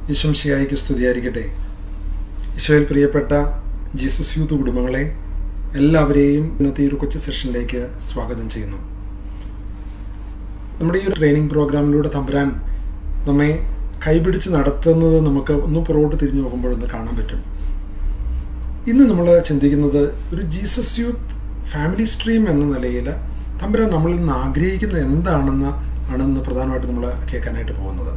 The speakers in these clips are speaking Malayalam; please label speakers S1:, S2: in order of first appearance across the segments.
S1: ഈശംശിയായിക്ക് സ്തുതിയായിരിക്കട്ടെ ഈശോയിൽ പ്രിയപ്പെട്ട ജീസസ് യൂത്ത് കുടുംബങ്ങളെ എല്ലാവരെയും ഇന്നത്തെ ഈ ഒരു കൊച്ചു സെഷനിലേക്ക് സ്വാഗതം ചെയ്യുന്നു നമ്മുടെ ഈ ഒരു ട്രെയിനിങ് പ്രോഗ്രാമിലൂടെ തമ്പുരാൻ നമ്മെ കൈപിടിച്ച് നടത്തുന്നത് നമുക്ക് ഒന്ന് പുറകോട്ട് തിരിഞ്ഞു നോക്കുമ്പോഴൊന്ന് കാണാൻ പറ്റും ഇന്ന് നമ്മൾ ചിന്തിക്കുന്നത് ഒരു ജീസസ് യൂത്ത് ഫാമിലി സ്ട്രീം എന്ന നിലയിൽ തമ്പുരാൻ നമ്മളിൽ നിന്ന് ആഗ്രഹിക്കുന്നത് എന്താണെന്ന് ആണെന്ന് പ്രധാനമായിട്ട് നമ്മൾ കേൾക്കാനായിട്ട് പോകുന്നത്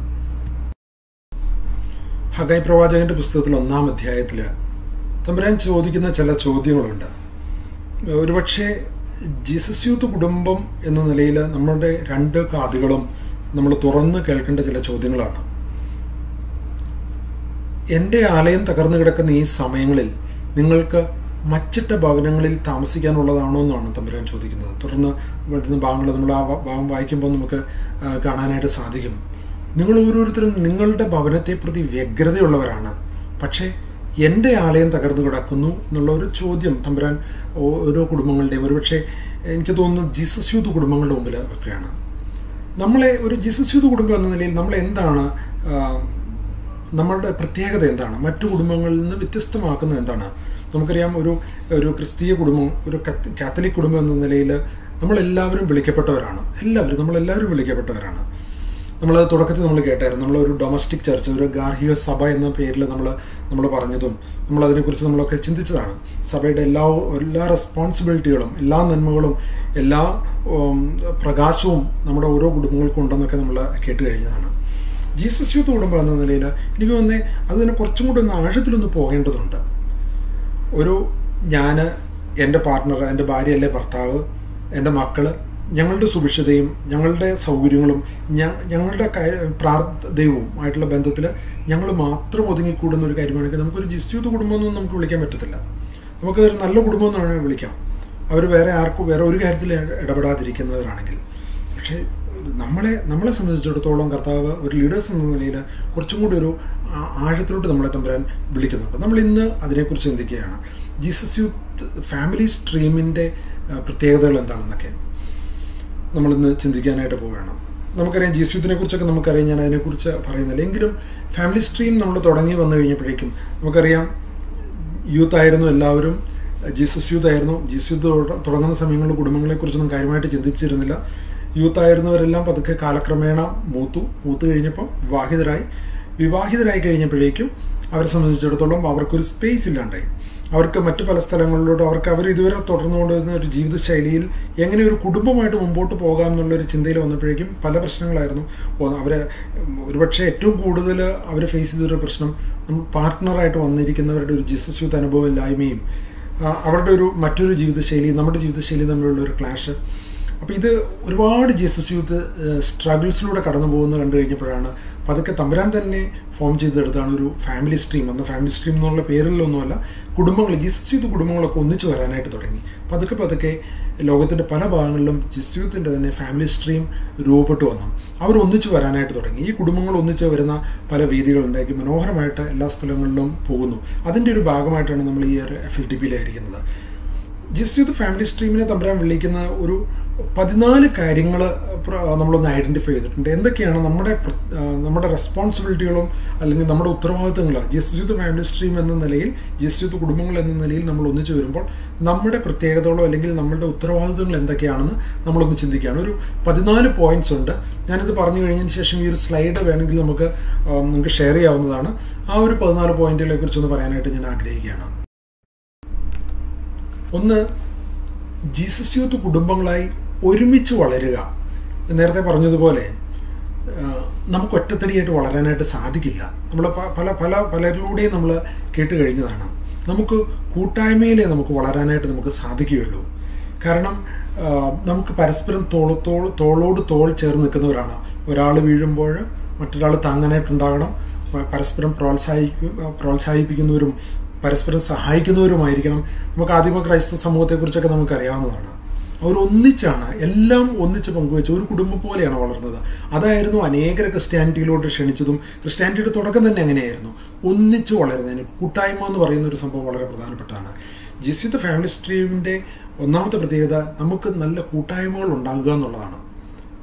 S1: ഹഗായ് പ്രവാചകന്റെ പുസ്തകത്തിൽ ഒന്നാം അധ്യായത്തിൽ തമ്പുരാൻ ചോദിക്കുന്ന ചില ചോദ്യങ്ങളുണ്ട് ഒരുപക്ഷെ ജീസസ് യൂത്ത് കുടുംബം എന്ന നിലയിൽ നമ്മുടെ രണ്ട് കാതുകളും നമ്മൾ തുറന്ന് കേൾക്കേണ്ട ചില ചോദ്യങ്ങളാണ് എൻ്റെ ആലയം തകർന്നു കിടക്കുന്ന ഈ സമയങ്ങളിൽ നിങ്ങൾക്ക് മച്ചിട്ട ഭവനങ്ങളിൽ താമസിക്കാനുള്ളതാണോ എന്നാണ് തമ്പുരാൻ ചോദിക്കുന്നത് തുടർന്ന് വരുന്ന ഭാഗങ്ങൾ നമ്മൾ ആ ഭാഗം വായിക്കുമ്പോൾ നമുക്ക് കാണാനായിട്ട് സാധിക്കും നിങ്ങൾ ഓരോരുത്തരും നിങ്ങളുടെ ഭവനത്തെ പ്രതി വ്യഗ്രതയുള്ളവരാണ് പക്ഷേ എൻ്റെ ആലയം തകർന്നു കിടക്കുന്നു എന്നുള്ള ഒരു ചോദ്യം തമ്പുരാൻ ഓരോ കുടുംബങ്ങളുടെയും ഒരുപക്ഷെ എനിക്ക് തോന്നുന്നു ജീസസ് യൂത്ത് കുടുംബങ്ങളുടെ മുമ്പിൽ വെക്കുകയാണ് നമ്മളെ ഒരു ജീസസ് യൂത്ത് കുടുംബം എന്ന നിലയിൽ നമ്മൾ എന്താണ് നമ്മളുടെ പ്രത്യേകത എന്താണ് മറ്റു കുടുംബങ്ങളിൽ നിന്ന് വ്യത്യസ്തമാക്കുന്നത് എന്താണ് നമുക്കറിയാം ഒരു ഒരു ക്രിസ്തീയ കുടുംബം ഒരു കാത്തലിക് കുടുംബം എന്ന നിലയിൽ നമ്മളെല്ലാവരും വിളിക്കപ്പെട്ടവരാണ് എല്ലാവരും നമ്മളെല്ലാവരും വിളിക്കപ്പെട്ടവരാണ് നമ്മൾ തുടക്കത്തിൽ നമ്മൾ കേട്ടായിരുന്നു നമ്മൾ ഒരു ഡൊമസ്റ്റിക് ചർച്ച് ഒരു ഗാർഹിക സഭ എന്ന പേരിൽ നമ്മൾ നമ്മൾ പറഞ്ഞതും നമ്മൾ അതിനെക്കുറിച്ച് നമ്മളൊക്കെ ചിന്തിച്ചതാണ് സഭയുടെ എല്ലാ എല്ലാ റെസ്പോൺസിബിലിറ്റികളും എല്ലാ നന്മകളും എല്ലാ പ്രകാശവും നമ്മുടെ ഓരോ കുടുംബങ്ങൾക്കും ഉണ്ടെന്നൊക്കെ നമ്മൾ കേട്ട് കഴിഞ്ഞതാണ് ജീസസ് യൂത്ത് കുടുംബം എന്ന നിലയിൽ എനിക്ക് തോന്നുന്നേ അതിനെ കുറച്ചും കൂടി ഒന്ന് ആഴത്തിലൊന്ന് പോകേണ്ടതുണ്ട് ഒരു ഞാൻ എൻ്റെ പാർട്ട്ണർ എൻ്റെ ഭാര്യ അല്ലേ ഭർത്താവ് എൻ്റെ മക്കള് ഞങ്ങളുടെ സുഭിക്ഷതയും ഞങ്ങളുടെ സൗകര്യങ്ങളും ഞങ്ങളുടെ പ്രാർത്ഥദൈവവും ആയിട്ടുള്ള ബന്ധത്തിൽ ഞങ്ങൾ മാത്രം ഒതുങ്ങിക്കൂടുന്ന ഒരു കാര്യമാണെങ്കിൽ നമുക്കൊരു ജിസ്യൂത്ത് കുടുംബം ഒന്നും നമുക്ക് വിളിക്കാൻ പറ്റത്തില്ല നമുക്ക് ഒരു നല്ല കുടുംബം എന്നാണ് വിളിക്കാം അവർ വേറെ ആർക്കും വേറെ ഒരു കാര്യത്തിൽ ഇടപെടാതിരിക്കുന്നവരാണെങ്കിൽ പക്ഷേ നമ്മളെ നമ്മളെ സംബന്ധിച്ചിടത്തോളം കർത്താവ് ഒരു ലീഡേഴ്സ് എന്ന നിലയിൽ കുറച്ചും കൂടി ഒരു ആഴത്തിലോട്ട് നമ്മളെ തമ്പുരാൻ വിളിക്കുന്നുണ്ട് നമ്മൾ ഇന്ന് അതിനെക്കുറിച്ച് ചിന്തിക്കുകയാണ് ജീസസ് യൂത്ത് ഫാമിലി സ്ട്രീമിൻ്റെ പ്രത്യേകതകൾ എന്താണെന്നൊക്കെ നമ്മളിന്ന് ചിന്തിക്കാനായിട്ട് പോവുകയാണ് നമുക്കറിയാം ജീസ് യൂത്തിനെ കുറിച്ചൊക്കെ നമുക്കറിയാം ഞാൻ അതിനെക്കുറിച്ച് പറയുന്നില്ല എങ്കിലും ഫാമിലി സ്ട്രീം നമ്മൾ തുടങ്ങി വന്നു കഴിഞ്ഞപ്പോഴേക്കും നമുക്കറിയാം യൂത്ത് ആയിരുന്നു എല്ലാവരും ജീസസ് യൂത്ത് ആയിരുന്നു ജീസ് യൂത്ത് തുടങ്ങുന്ന സമയങ്ങളിൽ കുടുംബങ്ങളെക്കുറിച്ചൊന്നും കാര്യമായിട്ട് ചിന്തിച്ചിരുന്നില്ല യൂത്ത് ആയിരുന്നവരെല്ലാം പതുക്കെ കാലക്രമേണ മൂത്തു മൂത്ത് കഴിഞ്ഞപ്പം വിവാഹിതരായി വിവാഹിതരായി കഴിഞ്ഞപ്പോഴേക്കും അവരെ സംബന്ധിച്ചിടത്തോളം അവർക്കൊരു സ്പേസ് ഇല്ലാണ്ടായി അവർക്ക് മറ്റു പല സ്ഥലങ്ങളിലോട്ട് അവർക്ക് അവർ ഇതുവരെ തുടർന്നുകൊണ്ടിരുന്ന ഒരു ജീവിതശൈലിയിൽ എങ്ങനെ ഒരു കുടുംബമായിട്ട് മുമ്പോട്ട് പോകാം എന്നുള്ളൊരു ചിന്തയിൽ വന്നപ്പോഴേക്കും പല പ്രശ്നങ്ങളായിരുന്നു അവരെ ഒരുപക്ഷെ ഏറ്റവും കൂടുതൽ അവർ ഫേസ് ചെയ്തൊരു പ്രശ്നം നമ്മൾ പാർട്ട്ണറായിട്ട് വന്നിരിക്കുന്നവരുടെ ഒരു ജീസസ് യൂത്ത് അനുഭവം ഇല്ലായ്മയും അവരുടെ ഒരു മറ്റൊരു ജീവിതശൈലി നമ്മുടെ ജീവിതശൈലി തമ്മിലുള്ള ഒരു ക്ലാഷ് അപ്പോൾ ഇത് ഒരുപാട് ജീസസ് യൂത്ത് സ്ട്രഗിൾസിലൂടെ കടന്നു പോകുന്ന കണ്ടു കഴിഞ്ഞപ്പോഴാണ് പതുക്കെ തമ്പുരാൻ തന്നെ ഫോം ചെയ്തെടുത്താണ് ഒരു ഫാമിലി സ്ട്രീം എന്ന ഫാമിലി സ്ട്രീം എന്നുള്ള പേരിലൊന്നുമല്ല കുടുംബങ്ങൾ ജീസസ് യൂത്ത് കുടുംബങ്ങളൊക്കെ ഒന്നിച്ചു വരാനായിട്ട് തുടങ്ങി പതുക്കെ പതുക്കെ ലോകത്തിൻ്റെ പല ഭാഗങ്ങളിലും ജീസസ് യൂത്തിൻ്റെ തന്നെ ഫാമിലി സ്ട്രീം രൂപപ്പെട്ടു വന്നു അവർ ഒന്നിച്ചു വരാനായിട്ട് തുടങ്ങി ഈ കുടുംബങ്ങൾ ഒന്നിച്ച് വരുന്ന പല വേദികളുണ്ടാക്കി മനോഹരമായിട്ട് എല്ലാ സ്ഥലങ്ങളിലും പോകുന്നു അതിൻ്റെ ഒരു ഭാഗമായിട്ടാണ് നമ്മൾ ഈ ഒരു എഫ് എൽ ടി പിയിലായിരിക്കുന്നത് ജിസ് യൂത്ത് ഫാമിലി സ്ട്രീമിനെ തമ്പുരാൻ വിളിക്കുന്ന ഒരു പതിനാല് കാര്യങ്ങൾ നമ്മളൊന്ന് ഐഡൻറ്റിഫൈ ചെയ്തിട്ടുണ്ട് എന്തൊക്കെയാണ് നമ്മുടെ നമ്മുടെ റെസ്പോൺസിബിലിറ്റികളും അല്ലെങ്കിൽ നമ്മുടെ ഉത്തരവാദിത്തങ്ങൾ ജിസ് യൂത്ത് ഫാമിലി സ്ട്രീം എന്ന നിലയിൽ ജിസ് യൂത്ത് കുടുംബങ്ങൾ എന്ന നിലയിൽ നമ്മൾ ഒന്നിച്ചു വരുമ്പോൾ നമ്മുടെ പ്രത്യേകതകളോ അല്ലെങ്കിൽ നമ്മളുടെ ഉത്തരവാദിത്തങ്ങൾ എന്തൊക്കെയാണെന്ന് നമ്മളൊന്ന് ചിന്തിക്കുകയാണ് ഒരു പതിനാല് പോയിന്റ്സ് ഉണ്ട് ഞാനിത് പറഞ്ഞു കഴിഞ്ഞതിന് ശേഷം ഈ ഒരു സ്ലൈഡ് വേണമെങ്കിൽ നമുക്ക് നിങ്ങൾക്ക് ഷെയർ ചെയ്യാവുന്നതാണ് ആ ഒരു പതിനാല് പോയിന്റുകളെ കുറിച്ചൊന്ന് പറയാനായിട്ട് ഞാൻ ആഗ്രഹിക്കുകയാണ് ഒന്ന് ജീസസ് യൂത്ത് കുടുംബങ്ങളായി ഒരുമിച്ച് വളരുക നേരത്തെ പറഞ്ഞതുപോലെ നമുക്ക് ഒറ്റത്തടിയായിട്ട് വളരാനായിട്ട് സാധിക്കില്ല നമ്മൾ പല പല പലരിലൂടെയും നമ്മൾ കേട്ട് കഴിഞ്ഞതാണ് നമുക്ക് കൂട്ടായ്മയിലേ നമുക്ക് വളരാനായിട്ട് നമുക്ക് സാധിക്കുകയുള്ളൂ കാരണം നമുക്ക് പരസ്പരം തോളത്തോൾ തോളോട് തോൾ ചേർന്ന് നിൽക്കുന്നവരാണ് ഒരാൾ വീഴുമ്പോൾ മറ്റൊരാൾ താങ്ങാനായിട്ടുണ്ടാകണം പരസ്പരം പ്രോത്സാഹിപ്പി പ്രോത്സാഹിപ്പിക്കുന്നവരും പരസ്പരം സഹായിക്കുന്നവരുമായിരിക്കണം നമുക്ക് ആദിമ ക്രൈസ്തവ സമൂഹത്തെക്കുറിച്ചൊക്കെ നമുക്കറിയാവുന്നതാണ് അവർ ഒന്നിച്ചാണ് എല്ലാം ഒന്നിച്ച് പങ്കുവെച്ച് ഒരു കുടുംബം പോലെയാണ് വളർന്നത് അതായിരുന്നു അനേകരെ ക്രിസ്ത്യാനിറ്റിയിലോട്ട് ക്ഷണിച്ചതും ക്രിസ്ത്യാനിറ്റിയുടെ തുടക്കം തന്നെ അങ്ങനെയായിരുന്നു ഒന്നിച്ച് വളരുന്നതിന് കൂട്ടായ്മ എന്ന് പറയുന്ന ഒരു സംഭവം വളരെ പ്രധാനപ്പെട്ടതാണ് ജിസിത്ത് ഫാമിലി സ്ട്രീമിൻ്റെ ഒന്നാമത്തെ പ്രത്യേകത നമുക്ക് നല്ല കൂട്ടായ്മകൾ ഉണ്ടാകുക എന്നുള്ളതാണ്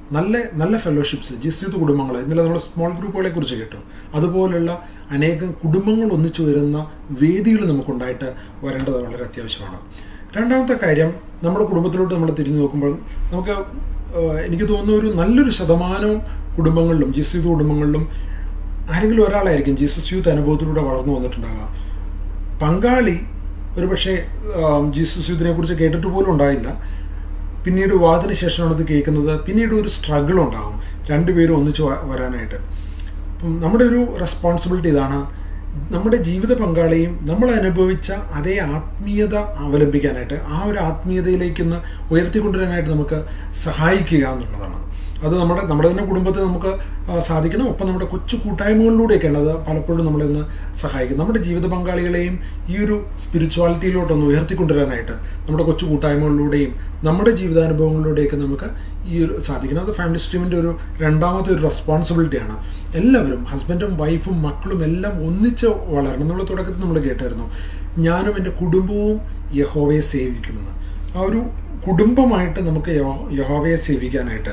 S1: നല്ല നല്ല ഫെലോഷിപ്സ് ജിസ്യൂത്ത് കുടുംബങ്ങൾ ഇന്നലെ നമ്മൾ സ്മോൾ ഗ്രൂപ്പുകളെ കുറിച്ച് കേട്ടു അതുപോലുള്ള അനേകം കുടുംബങ്ങൾ ഒന്നിച്ചു വരുന്ന വേദികൾ നമുക്കുണ്ടായിട്ട് വരേണ്ടത് വളരെ അത്യാവശ്യമാണ് രണ്ടാമത്തെ കാര്യം നമ്മുടെ കുടുംബത്തിലോട്ട് നമ്മൾ തിരിഞ്ഞു നോക്കുമ്പോൾ നമുക്ക് ഏഹ്, എനിക്ക് തോന്നുന്ന ഒരു നല്ലൊരു ശതമാനം കുടുംബങ്ങളിലും ജിസ്യൂത്ത് കുടുംബങ്ങളിലും ആരെങ്കിലും ഒരാളായിരിക്കും ജീസസ് യൂത്ത് അനുഭവത്തിലൂടെ വളർന്നു വന്നിട്ടുണ്ടാകുക പങ്കാളി ഒരുപക്ഷെ ആം, ജീസസ് യൂത്തിനെ കുറിച്ച് കേട്ടിട്ട് പോലും ഉണ്ടായില്ല പിന്നീട് വിവാഹത്തിന് ശേഷമാണ് ഇത് കേൾക്കുന്നത് പിന്നീട് ഒരു സ്ട്രഗിൾ ഉണ്ടാകും രണ്ടുപേരും ഒന്നിച്ച് വ- വരാനായിട്ട് അപ്പം നമ്മുടെ ഒരു റെസ്പോൺസിബിലിറ്റി ഇതാണ് നമ്മുടെ ജീവിത പങ്കാളിയും നമ്മൾ അനുഭവിച്ച അതേ ആത്മീയത അവലംബിക്കാനായിട്ട് ആ ഒരു ആത്മീയതയിലേക്കൊന്ന് ഉയർത്തിക്കൊണ്ടുവരാനായിട്ട് നമുക്ക് സഹായിക്കുക എന്നുള്ളതാണ് അത് നമ്മുടെ നമ്മുടെ തന്നെ കുടുംബത്തിൽ നമുക്ക് ആ, സാധിക്കണം ഒപ്പം നമ്മുടെ കൊച്ചു കൂട്ടായ്മകളിലൂടെയൊക്കെയാണ് അത് പലപ്പോഴും നമ്മളെന്ന് സഹായിക്കും നമ്മുടെ ജീവിത പങ്കാളികളെയും ഈ ഒരു സ്പിരിച്വാലിറ്റിയിലോട്ടൊന്ന് ഉയർത്തിക്കൊണ്ടുവരാനായിട്ട് നമ്മുടെ കൊച്ചു കൂട്ടായ്മകളിലൂടെയും നമ്മുടെ ജീവിതാനുഭവങ്ങളിലൂടെയൊക്കെ നമുക്ക് ഈ ഒരു സാധിക്കണം അത് ഫാമിലി സ്ട്രീമിൻ്റെ ഒരു രണ്ടാമത്തെ ഒരു റെസ്പോൺസിബിലിറ്റിയാണ് എല്ലാവരും ഹസ്ബൻഡും വൈഫും മക്കളും എല്ലാം ഒന്നിച്ച് വളരണം എന്നുള്ള തുടക്കത്തിൽ നമ്മൾ കേട്ടായിരുന്നു ഞാനും എൻ്റെ കുടുംബവും യഹോവയെ സേവിക്കുമെന്ന് ആ ഒരു കുടുംബമായിട്ട് നമുക്ക് യഹോ- യഹോവയെ സേവിക്കാനായിട്ട്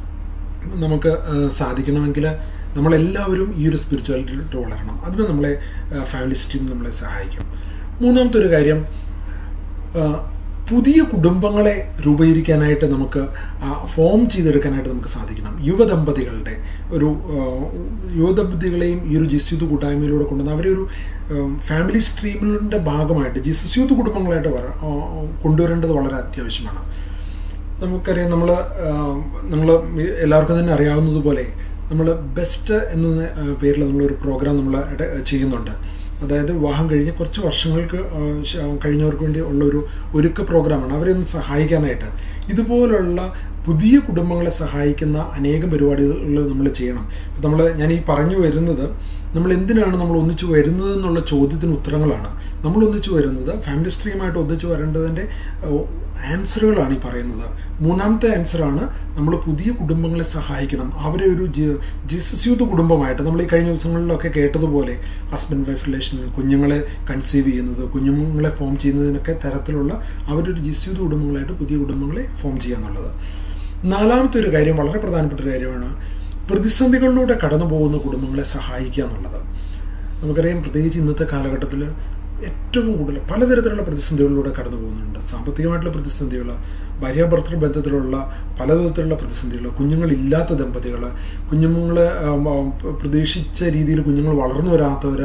S1: നമുക്ക് ആ, സാധിക്കണമെങ്കിൽ നമ്മളെല്ലാവരും ഈ ഒരു സ്പിരിച്വാലിറ്റിയിലോട്ട് വളരണം അതിന് നമ്മളെ ഫാമിലി സ്ട്രീം നമ്മളെ സഹായിക്കും മൂന്നാമത്തെ ഒരു കാര്യം ആ, പുതിയ കുടുംബങ്ങളെ രൂപീകരിക്കാനായിട്ട് നമുക്ക് ഫോം ചെയ്തെടുക്കാനായിട്ട് നമുക്ക് സാധിക്കണം യുവദമ്പതികളുടെ ഒരു ആ, യുവദമ്പതികളെയും ഈ ഒരു ജിസ്യൂത്ത് കൂട്ടായ്മയിലൂടെ കൊണ്ടുവന്ന് അവരെ ഒരു ഫാമിലി സ്ട്രീമിൻ്റെ ഭാഗമായിട്ട് ജിസ്യൂത്ത് കുടുംബങ്ങളായിട്ട് വര ആ, കൊണ്ടുവരേണ്ടത് വളരെ അത്യാവശ്യമാണ് നമുക്കറിയാം നമ്മൾ നമ്മൾ എല്ലാവർക്കും തന്നെ അറിയാവുന്നതുപോലെ നമ്മൾ ബെസ്റ്റ് എന്ന പേരിൽ നമ്മളൊരു പ്രോഗ്രാം നമ്മൾ ചെയ്യുന്നുണ്ട് അതായത് വിവാഹം കഴിഞ്ഞ് കുറച്ച് വർഷങ്ങൾക്ക് ആ, ശ- കഴിഞ്ഞവർക്ക് വേണ്ടി ഉള്ള ഒരു ഒരുക്ക പ്രോഗ്രാമാണ് അവരെ ഒന്ന് സഹായിക്കാനായിട്ട് ഇതുപോലുള്ള പുതിയ കുടുംബങ്ങളെ സഹായിക്കുന്ന അനേകം പരിപാടികൾ നമ്മൾ ചെയ്യണം ഇപ്പം നമ്മൾ ഞാൻ ഈ പറഞ്ഞു വരുന്നത് നമ്മൾ എന്തിനാണ് നമ്മൾ ഒന്നിച്ചു വരുന്നത് എന്നുള്ള ചോദ്യത്തിന് ഉത്തരങ്ങളാണ് നമ്മൾ ഒന്നിച്ചു വരുന്നത് ഫാമിലി സ്ട്രീമായിട്ട് ഒന്നിച്ചു വരേണ്ടതിൻ്റെ ആൻസറുകളാണ് ഈ പറയുന്നത് മൂന്നാമത്തെ ആൻസറാണ് നമ്മൾ പുതിയ കുടുംബങ്ങളെ സഹായിക്കണം അവരെ ഒരു ജി- ജീസസ് യൂത്ത് കുടുംബമായിട്ട് നമ്മൾ ഈ കഴിഞ്ഞ ദിവസങ്ങളിലൊക്കെ കേട്ടതുപോലെ ഹസ്ബൻഡ് വൈഫ് റിലേഷനിൽ കുഞ്ഞുങ്ങളെ കൺസീവ് ചെയ്യുന്നത് കുഞ്ഞുങ്ങളെ ഫോം ചെയ്യുന്നതിനൊക്കെ തരത്തിലുള്ള അവരൊരു ജീസസ് യൂത്ത് കുടുംബങ്ങളായിട്ട് പുതിയ കുടുംബങ്ങളെ ഫോം ചെയ്യുക എന്നുള്ളത് നാലാമത്തെ ഒരു കാര്യം വളരെ പ്രധാനപ്പെട്ട ഒരു കാര്യമാണ് പ്രതിസന്ധികളിലൂടെ കടന്നു പോകുന്ന കുടുംബങ്ങളെ സഹായിക്കുക എന്നുള്ളത് നമുക്കറിയാം പ്രത്യേകിച്ച് ഇന്നത്തെ കാലഘട്ടത്തിൽ ഏറ്റവും കൂടുതൽ പലതരത്തിലുള്ള പ്രതിസന്ധികളിലൂടെ കടന്നു പോകുന്നുണ്ട് സാമ്പത്തികമായിട്ടുള്ള പ്രതിസന്ധികൾ ഭാര്യാഭർത്തൃ ബന്ധത്തിലുള്ള പലവിധത്തിലുള്ള പ്രതിസന്ധികൾ കുഞ്ഞുങ്ങളില്ലാത്ത ദമ്പതികൾ കുഞ്ഞുങ്ങൾ പ്രതീക്ഷിച്ച രീതിയിൽ കുഞ്ഞുങ്ങൾ വളർന്നു വരാത്തവർ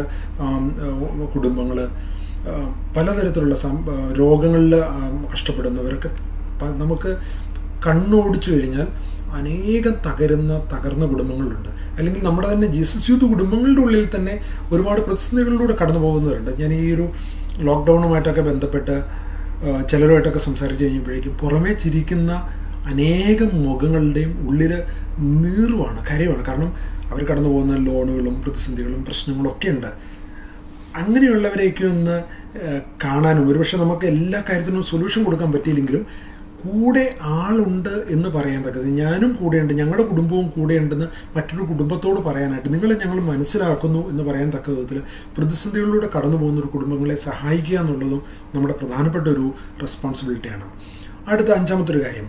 S1: കുടുംബങ്ങൾ പലതരത്തിലുള്ള രോഗങ്ങളിൽ കഷ്ടപ്പെടുന്നവരൊക്കെ പ- നമുക്ക് കണ്ണോടിച്ചു കഴിഞ്ഞാൽ അനേകം തകരുന്ന തകർന്ന കുടുംബങ്ങളുണ്ട് അല്ലെങ്കിൽ നമ്മുടെ തന്നെ ജീസസ് യൂത്ത് കുടുംബങ്ങളുടെ ഉള്ളിൽ തന്നെ ഒരുപാട് പ്രതിസന്ധികളിലൂടെ കടന്നു പോകുന്നവരുണ്ട് ഞാൻ ഈ ഒരു ലോക്ക്ഡൗണുമായിട്ടൊക്കെ ബന്ധപ്പെട്ട് ആ, ചിലരുമായിട്ടൊക്കെ സംസാരിച്ച് കഴിഞ്ഞപ്പോഴേക്കും പുറമേ ചിരിക്കുന്ന അനേകം മുഖങ്ങളുടെയും ഉള്ളിൽ നീറുവാണ് കരയുവാണ് കാരണം അവർ കടന്നു പോകുന്ന ലോണുകളും പ്രതിസന്ധികളും പ്രശ്നങ്ങളും ഒക്കെ ഉണ്ട് അങ്ങനെയുള്ളവരെയൊക്കെ ഒന്ന് ഏഹ്, കാണാനും ഒരുപക്ഷെ നമുക്ക് എല്ലാ കാര്യത്തിനും സൊല്യൂഷൻ കൊടുക്കാൻ പറ്റിയില്ലെങ്കിലും കൂടെ ആളുണ്ട് എന്ന് പറയാൻ തക്കത് ഞാനും കൂടെയുണ്ട് ഞങ്ങളുടെ കുടുംബവും കൂടെയുണ്ടെന്ന് മറ്റൊരു കുടുംബത്തോട് പറയാനായിട്ട് നിങ്ങളെ ഞങ്ങൾ മനസ്സിലാക്കുന്നു എന്ന് പറയാൻ തക്ക വിധത്തിൽ പ്രതിസന്ധികളിലൂടെ കടന്നു പോകുന്ന ഒരു കുടുംബങ്ങളെ സഹായിക്കുക എന്നുള്ളതും നമ്മുടെ പ്രധാനപ്പെട്ട ഒരു റെസ്പോൺസിബിലിറ്റിയാണ് അടുത്ത അഞ്ചാമത്തെ ഒരു കാര്യം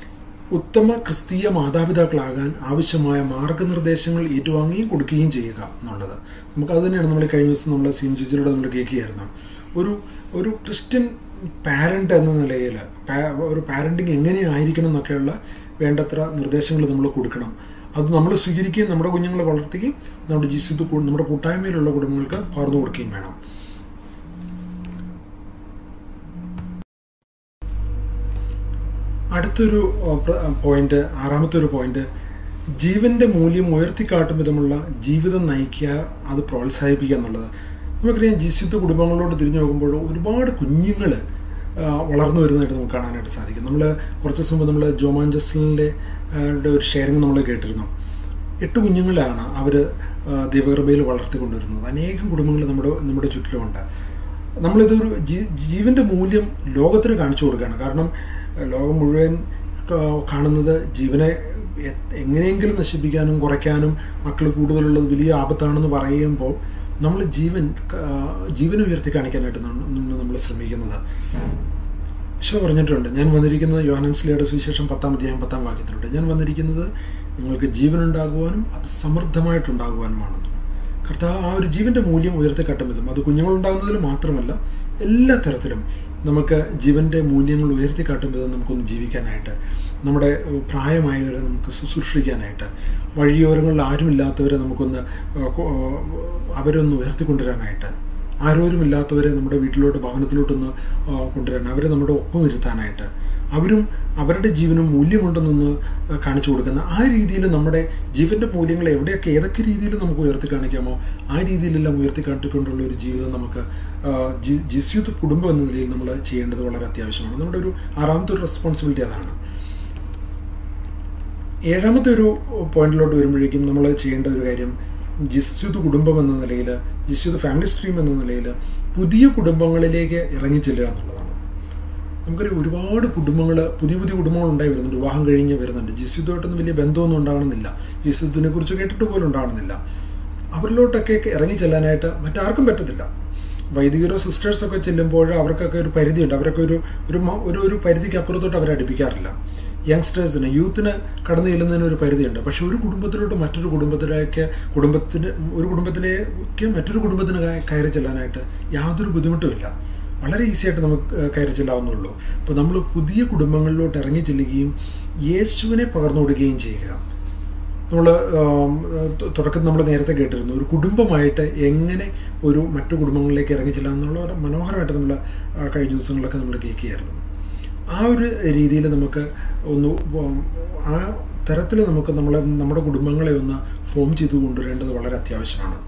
S1: ഉത്തമ ക്രിസ്തീയ മാതാപിതാക്കളാകാൻ ആവശ്യമായ മാർഗനിർദ്ദേശങ്ങൾ ഏറ്റുവാങ്ങുകയും കൊടുക്കുകയും ചെയ്യുക എന്നുള്ളത് നമുക്ക് അത് തന്നെയാണ് നമ്മൾ ഈ കഴിഞ്ഞ ദിവസം നമ്മൾ സീൻ ജിജിലൂടെ നമ്മൾ കേൾക്കുകയായിരുന്നു ഒരു ഒരു ക്രിസ്ത്യൻ പാരൻ്റ് എന്ന നിലയിൽ ഒരു പാരൻറ്റിങ് എങ്ങനെയായിരിക്കണം എന്നൊക്കെയുള്ള വേണ്ടത്ര നിർദ്ദേശങ്ങൾ നമ്മൾ കൊടുക്കണം അത് നമ്മൾ സ്വീകരിക്കുകയും നമ്മുടെ കുഞ്ഞുങ്ങളെ വളർത്തുകയും നമ്മുടെ ജിസിത്ത് നമ്മുടെ കൂട്ടായ്മയിലുള്ള കുടുംബങ്ങൾക്ക് പകർന്നു കൊടുക്കുകയും വേണം അടുത്തൊരു പോയിന്റ് ആറാമത്തെ ഒരു പോയിന്റ് ജീവന്റെ മൂല്യം ഉയർത്തിക്കാട്ടും വിധമുള്ള ജീവിതം നയിക്കുക അത് പ്രോത്സാഹിപ്പിക്കുക എന്നുള്ളത് നമുക്കറിയാം ജിസിത്ത് കുടുംബങ്ങളോട് തിരിഞ്ഞു നോക്കുമ്പോൾ ഒരുപാട് കുഞ്ഞുങ്ങൾ വളർന്നു വരുന്നതായിട്ട് നമുക്ക് കാണാനായിട്ട് സാധിക്കും നമ്മൾ കുറച്ച് ദിവസം മുമ്പ് നമ്മൾ ജോമാൻ ജസ്ലിൻ്റെ ഒരു ഷെയറിങ് നമ്മൾ കേട്ടിരുന്നു എട്ട് കുഞ്ഞുങ്ങളാണ് അവർ ദൈവകൃപയിൽ വളർത്തിക്കൊണ്ടുവരുന്നത് അനേകം കുടുംബങ്ങൾ നമ്മുടെ നമ്മുടെ ചുറ്റിലുമുണ്ട് നമ്മളിതൊരു ജീ ജീവൻ്റെ മൂല്യം ലോകത്തിന് കാണിച്ചു കൊടുക്കുകയാണ് കാരണം ലോകം മുഴുവൻ കാണുന്നത് ജീവനെ എങ്ങനെയെങ്കിലും നശിപ്പിക്കാനും കുറയ്ക്കാനും മക്കൾ കൂടുതലുള്ളത് വലിയ ആപത്താണെന്ന് പറയുമ്പോൾ നമ്മൾ ജീവൻ ജീവനെ ഉയർത്തി കാണിക്കാനായിട്ട് നമ്മൾ ശ്രമിക്കുന്നത് ഈശോ പറഞ്ഞിട്ടുണ്ട് ഞാൻ വന്നിരിക്കുന്നത് യോഹനൻസ്ലിയുടെ സുവിശേഷം പത്താം അധ്യായം പത്താം വാക്യത്തിലൂടെ ഞാൻ വന്നിരിക്കുന്നത് നിങ്ങൾക്ക് ജീവനുണ്ടാകുവാനും അത് സമൃദ്ധമായിട്ടുണ്ടാകുവാനുമാണെന്ന് കർത്താവ് ആ ഒരു ജീവൻ്റെ മൂല്യം ഉയർത്തിക്കാട്ടും വിധം അത് കുഞ്ഞുങ്ങളുണ്ടാകുന്നതിൽ മാത്രമല്ല എല്ലാ തരത്തിലും നമുക്ക് ജീവൻ്റെ മൂല്യങ്ങൾ ഉയർത്തിക്കാട്ടും വിധം നമുക്കൊന്ന് ജീവിക്കാനായിട്ട് നമ്മുടെ പ്രായമായവരെ നമുക്ക് ശുശ്രൂഷിക്കാനായിട്ട് വഴിയോരങ്ങളിൽ ആരുമില്ലാത്തവരെ നമുക്കൊന്ന് അവരൊന്ന് ഉയർത്തിക്കൊണ്ടുവരാനായിട്ട് ആരോരുമില്ലാത്തവരെ നമ്മുടെ വീട്ടിലോട്ട് ഭവനത്തിലോട്ടൊന്ന് കൊണ്ടുവരാൻ അവരെ നമ്മുടെ ഒപ്പം ഇരുത്താനായിട്ട് അവരും അവരുടെ ജീവനും മൂല്യമുണ്ടെന്നൊന്ന് കാണിച്ചു കൊടുക്കുന്ന ആ രീതിയിൽ നമ്മുടെ ജീവൻ്റെ മൂല്യങ്ങൾ എവിടെയൊക്കെ ഏതൊക്കെ രീതിയിൽ നമുക്ക് ഉയർത്തി കാണിക്കാമോ ആ രീതിയിലെല്ലാം ഉയർത്തി കാട്ടിക്കൊണ്ടുള്ള ഒരു ജീവിതം നമുക്ക് ജിസ്യൂത്ത് കുടുംബം എന്ന നിലയിൽ നമ്മൾ ചെയ്യേണ്ടത് വളരെ അത്യാവശ്യമാണ് നമ്മുടെ ഒരു ആറാമത്തെ ഒരു റെസ്പോൺസിബിലിറ്റി അതാണ് ഏഴാമത്തെ ഒരു പോയിന്റിലോട്ട് വരുമ്പോഴേക്കും നമ്മൾ ചെയ്യേണ്ട ഒരു കാര്യം ജിസ്യുത് കുടുംബം എന്ന നിലയിൽ ജിസ്യുത് ഫാമിലി സ്ട്രീം എന്ന നിലയിൽ പുതിയ കുടുംബങ്ങളിലേക്ക് ഇറങ്ങിച്ചെല്ലുക എന്നുള്ളതാണ് നമുക്കൊരു ഒരുപാട് കുടുംബങ്ങൾ പുതിയ പുതിയ കുടുംബങ്ങൾ ഉണ്ടായി വരുന്നുണ്ട് വിവാഹം കഴിഞ്ഞ് വരുന്നുണ്ട് ജിസ്യുദ്ധായിട്ടൊന്നും വലിയ ബന്ധമൊന്നും ഉണ്ടാകണമെന്നില്ല ജിസ്യുദ്ധിനെ കുറിച്ച് കേട്ടിട്ട് പോലും ഉണ്ടാകണമെന്നില്ല അവരിലോട്ടൊക്കെ ഇറങ്ങി ചെല്ലാനായിട്ട് മറ്റാർക്കും പറ്റത്തില്ല വൈദികരോ സിസ്റ്റേഴ്സൊക്കെ ചെല്ലുമ്പോൾ അവർക്കൊക്കെ ഒരു പരിധിയുണ്ട് അവരൊക്കെ ഒരു ഒരു ഒരു പരിധിക്ക് അപ്പുറത്തോട്ട് അവരെ അടുപ്പിക്കാറില്ല യങ്സ്റ്റേഴ്സിന് യൂത്തിന് കടന്നു ചെല്ലുന്നതിന് ഒരു പരിധിയുണ്ട് പക്ഷെ ഒരു കുടുംബത്തിലോട്ട് മറ്റൊരു കുടുംബത്തിലേക്ക് കുടുംബത്തിന് ഒരു കുടുംബത്തിലേക്ക് മറ്റൊരു കുടുംബത്തിന് കയറി ചെല്ലാനായിട്ട് യാതൊരു ബുദ്ധിമുട്ടുമില്ല വളരെ ഈസി ആയിട്ട് നമുക്ക് കയറി ചെല്ലാവുന്നുള്ളൂ അപ്പോൾ നമ്മൾ പുതിയ കുടുംബങ്ങളിലോട്ട് ഇറങ്ങി ചെല്ലുകയും യേശുവിനെ പകർന്നു കൊടുക്കുകയും ചെയ്യുക നമ്മൾ തുടക്കത്തിൽ നമ്മൾ നേരത്തെ കേട്ടിരുന്നു ഒരു കുടുംബമായിട്ട് എങ്ങനെ ഒരു മറ്റു കുടുംബങ്ങളിലേക്ക് ഇറങ്ങി ചെല്ലാം എന്നുള്ള മനോഹരമായിട്ട് നമ്മൾ കഴിഞ്ഞ ദിവസങ്ങളിലൊക്കെ നമ്മൾ കേൾക്കുകയായിരുന്നു ആ ഒരു രീതിയിൽ നമുക്ക് ഒന്ന് ആ തരത്തിൽ നമുക്ക് നമ്മളെ നമ്മുടെ കുടുംബങ്ങളെ ഒന്ന് ഫോം ചെയ്ത് കൊണ്ടുവരേണ്ടത് വളരെ അത്യാവശ്യമാണ്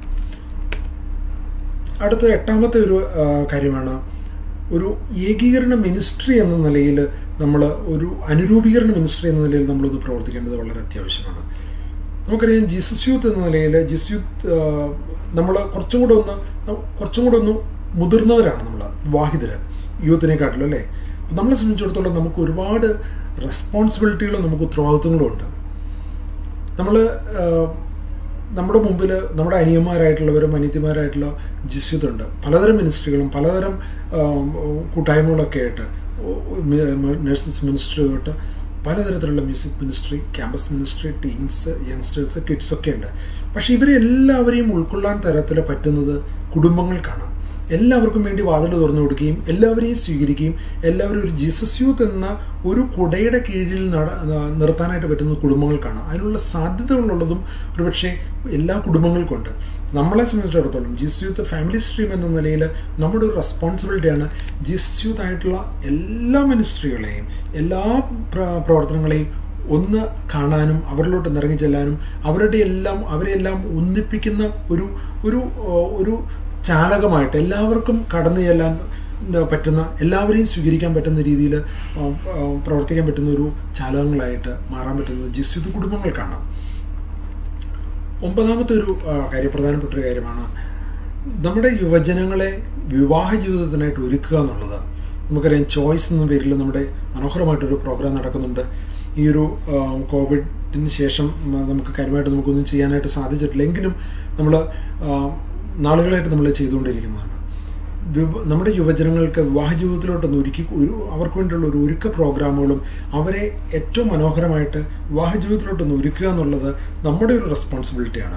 S1: അടുത്ത എട്ടാമത്തെ ഒരു കാര്യമാണ് ഒരു ഏകീകരണ മിനിസ്ട്രി എന്ന നിലയിൽ നമ്മൾ ഒരു അനുരൂപീകരണ മിനിസ്ട്രി എന്ന നിലയിൽ നമ്മളൊന്ന് പ്രവർത്തിക്കേണ്ടത് വളരെ അത്യാവശ്യമാണ് നമുക്കറിയാം ജിസസ് യൂത്ത് എന്ന നിലയിൽ ജിസ് യൂത്ത് നമ്മൾ കുറച്ചും കൂടെ ഒന്ന് കുറച്ചും കൂടെ ഒന്ന് മുതിർന്നവരാണ് നമ്മൾ വാഹിതര് യൂത്തിനെക്കാട്ടിലും അല്ലേ നമ്മളെ സംബന്ധിച്ചിടത്തോളം നമുക്ക് ഒരുപാട് റെസ്പോൺസിബിലിറ്റികളും നമുക്ക് ഉത്തരവാദിത്വങ്ങളും ഉണ്ട് നമ്മൾ നമ്മുടെ മുമ്പിൽ നമ്മുടെ അനിയന്മാരായിട്ടുള്ളവരും അനിയത്തിമാരായിട്ടുള്ള ജിസ്യുത്തുണ്ട് പലതരം മിനിസ്ട്രികളും പലതരം കൂട്ടായ്മകളൊക്കെ ആയിട്ട് നഴ്സസ് മിനിസ്ട്രി തൊട്ട് പലതരത്തിലുള്ള music ministry campus ministry teens youngsters kids ഒക്കെ ഉണ്ട് പക്ഷേ ഇവരെ എല്ലാവരെയും ഉൾക്കൊള്ളാൻ തരത്തിൽ പറ്റുന്നത് കുടുംബങ്ങൾക്കാണ് എല്ലാവർക്കും വേണ്ടി വാതിൽ തുറന്നു കൊടുക്കുകയും എല്ലാവരെയും സ്വീകരിക്കുകയും എല്ലാവരും ഒരു ജീസസ് യൂത്ത് എന്ന ഒരു കുടയുടെ കീഴിൽ നട നിർത്താനായിട്ട് പറ്റുന്ന കുടുംബങ്ങൾക്കാണ് അതിനുള്ള സാധ്യതകളുള്ളതും ഒരുപക്ഷെ എല്ലാ കുടുംബങ്ങൾക്കുണ്ട് നമ്മളെ സംബന്ധിച്ചിടത്തോളം ജീസസ് യൂത്ത് ഫാമിലി സ്ട്രീം എന്ന നിലയിൽ നമ്മുടെ ഒരു റെസ്പോൺസിബിലിറ്റിയാണ് ജീസസ് യൂത്ത് ആയിട്ടുള്ള എല്ലാ മിനിസ്ട്രികളെയും എല്ലാ പ്രവർത്തനങ്ങളെയും ഒന്ന് കാണാനും അവരിലോട്ട് നിറങ്ങി ചെല്ലാനും അവരുടെ എല്ലാം അവരെല്ലാം ഒന്നിപ്പിക്കുന്ന ഒരു ഒരു ഒരു ചാലകമായിട്ട് എല്ലാവർക്കും കടന്നു ചെല്ലാൻ പറ്റുന്ന എല്ലാവരെയും സ്വീകരിക്കാൻ പറ്റുന്ന രീതിയിൽ പ്രവർത്തിക്കാൻ പറ്റുന്ന ഒരു ചാലകങ്ങളായിട്ട് മാറാൻ പറ്റുന്നത് ജിസ്യുദ്ധ കുടുംബങ്ങൾക്കാണ് ഒമ്പതാമത്തെ ഒരു കാര്യം പ്രധാനപ്പെട്ട ഒരു കാര്യമാണ് നമ്മുടെ യുവജനങ്ങളെ വിവാഹ ജീവിതത്തിനായിട്ട് ഒരുക്കുക എന്നുള്ളത് നമുക്കറിയാം ചോയ്സ് എന്ന പേരിൽ നമ്മുടെ മനോഹരമായിട്ടൊരു പ്രോഗ്രാം നടക്കുന്നുണ്ട് ഈ ഒരു കോവിഡിന് ശേഷം നമുക്ക് കാര്യമായിട്ട് നമുക്കൊന്നും ചെയ്യാനായിട്ട് സാധിച്ചിട്ടില്ല എങ്കിലും നമ്മൾ നാളുകളായിട്ട് നമ്മൾ ചെയ്തുകൊണ്ടിരിക്കുന്നതാണ് നമ്മുടെ യുവജനങ്ങൾക്ക് വിവാഹ ജീവിതത്തിലോട്ടൊന്ന് ഒരുക്കി ഒരു അവർക്ക് വേണ്ടിയുള്ള ഒരു ഒരുക്ക പ്രോഗ്രാമുകളും അവരെ ഏറ്റവും മനോഹരമായിട്ട് വിവാഹ ജീവിതത്തിലോട്ടൊന്ന് ഒരുക്കുക എന്നുള്ളത് നമ്മുടെ ഒരു റെസ്പോൺസിബിലിറ്റിയാണ്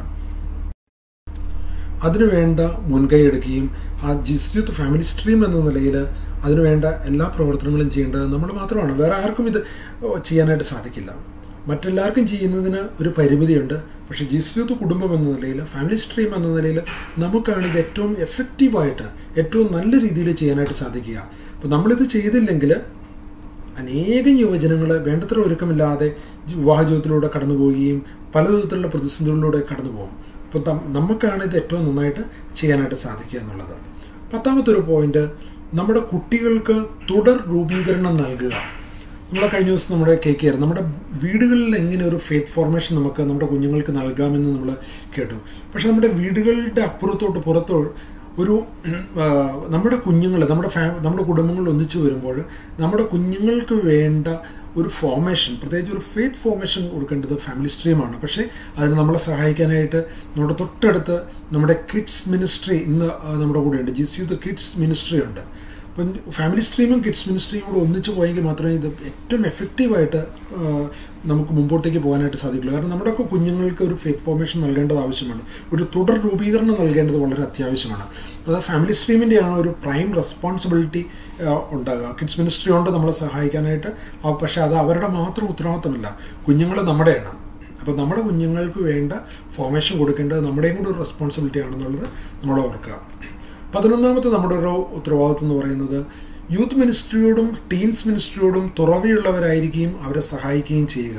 S1: അതിനുവേണ്ട മുൻകൈ എടുക്കുകയും ആ ജിസ്യൂത്ത് ഫാമിലി സ്ട്രീം എന്ന നിലയിൽ അതിനുവേണ്ട എല്ലാ പ്രവർത്തനങ്ങളും ചെയ്യേണ്ടത് നമ്മൾ മാത്രമാണ് വേറെ ആർക്കും ഇത് ചെയ്യാനായിട്ട് സാധിക്കില്ല മറ്റെല്ലാവർക്കും ചെയ്യുന്നതിന് ഒരു പരിമിതിയുണ്ട് പക്ഷേ ജിസ്യൂത്ത് കുടുംബം എന്ന നിലയിൽ ഫാമിലി സ്ട്രീം എന്ന നിലയിൽ നമുക്കാണ് ഇത് ഏറ്റവും എഫക്റ്റീവായിട്ട് ഏറ്റവും നല്ല രീതിയിൽ ചെയ്യാനായിട്ട് സാധിക്കുക അപ്പോൾ നമ്മളിത് ചെയ്തില്ലെങ്കിൽ അനേകം യുവജനങ്ങൾ വേണ്ടത്ര ഒരുക്കമില്ലാതെ വിവാഹ ജീവിതത്തിലൂടെ കടന്നു പോവുകയും പല വിധത്തിലുള്ള പ്രതിസന്ധികളിലൂടെ കടന്നു പോകും അപ്പോൾ നമുക്കാണ് ഇത് ഏറ്റവും നന്നായിട്ട് ചെയ്യാനായിട്ട് സാധിക്കുക എന്നുള്ളത് പത്താമത്തെ ഒരു പോയിന്റ് നമ്മുടെ കുട്ടികൾക്ക് തുടർ രൂപീകരണം നൽകുക നമ്മളെ കഴിഞ്ഞ ദിവസം നമ്മുടെ കേൾക്കുകയായിരുന്നു നമ്മുടെ വീടുകളിൽ എങ്ങനെ ഒരു ഫേത്ത് ഫോർമേഷൻ നമുക്ക് നമ്മുടെ കുഞ്ഞുങ്ങൾക്ക് നൽകാമെന്ന് നമ്മൾ കേട്ടു പക്ഷെ നമ്മുടെ വീടുകളുടെ അപ്പുറത്തോട്ട് പുറത്തോ ഒരു നമ്മുടെ കുഞ്ഞുങ്ങൾ നമ്മുടെ ഫാ നമ്മുടെ കുടുംബങ്ങൾ ഒന്നിച്ചു വരുമ്പോൾ നമ്മുടെ കുഞ്ഞുങ്ങൾക്ക് വേണ്ട ഒരു ഫോർമേഷൻ പ്രത്യേകിച്ച് ഒരു ഫേത്ത് ഫോർമേഷൻ കൊടുക്കേണ്ടത് ഫാമിലി സ്ട്രീമാണ് പക്ഷേ അതിന് നമ്മളെ സഹായിക്കാനായിട്ട് നമ്മുടെ തൊട്ടടുത്ത് നമ്മുടെ കിഡ്സ് മിനിസ്ട്രി ഇന്ന് നമ്മുടെ കൂടെ ഉണ്ട് ജിസ് യൂത്ത് കിഡ്സ് മിനിസ്ട്രി ഉണ്ട് അപ്പം ഫാമിലി സ്ട്രീമും കിഡ്സ് മിനിസ്ട്രിയും കൂടെ ഒന്നിച്ച് പോയെങ്കിൽ മാത്രമേ ഇത് ഏറ്റവും എഫക്റ്റീവായിട്ട് നമുക്ക് മുമ്പോട്ടേക്ക് പോകാനായിട്ട് സാധിക്കുള്ളൂ കാരണം നമ്മുടെയൊക്കെ കുഞ്ഞുങ്ങൾക്ക് ഒരു ഫേത്ത് ഫോർമേഷൻ നൽകേണ്ടത് ആവശ്യമാണ് ഒരു തുടർ രൂപീകരണം നൽകേണ്ടത് വളരെ അത്യാവശ്യമാണ് അത് ഫാമിലി സ്ട്രീമിൻ്റെയാണ് ഒരു പ്രൈം റെസ്പോൺസിബിലിറ്റി ഉണ്ടാകുക കിഡ്സ് മിനിസ്ട്രി കൊണ്ട് നമ്മളെ സഹായിക്കാനായിട്ട് പക്ഷേ അത് അവരുടെ മാത്രം ഉത്തരവാദിത്തമല്ല കുഞ്ഞുങ്ങൾ നമ്മുടെയാണ് അപ്പോൾ നമ്മുടെ കുഞ്ഞുങ്ങൾക്ക് വേണ്ട ഫോർമേഷൻ കൊടുക്കേണ്ടത് നമ്മുടെയും കൂടെ ഒരു റെസ്പോൺസിബിലിറ്റി ആണെന്നുള്ളത് നമ്മൾ ഓർക്കുക പതിനൊന്നാമത്തെ നമ്മുടെ ഒരു ഉത്തരവാദിത്വം എന്ന് പറയുന്നത് യൂത്ത് മിനിസ്ട്രിയോടും ടീൻസ് മിനിസ്ട്രിയോടും തുറവിയുള്ളവരായിരിക്കുകയും അവരെ സഹായിക്കുകയും ചെയ്യുക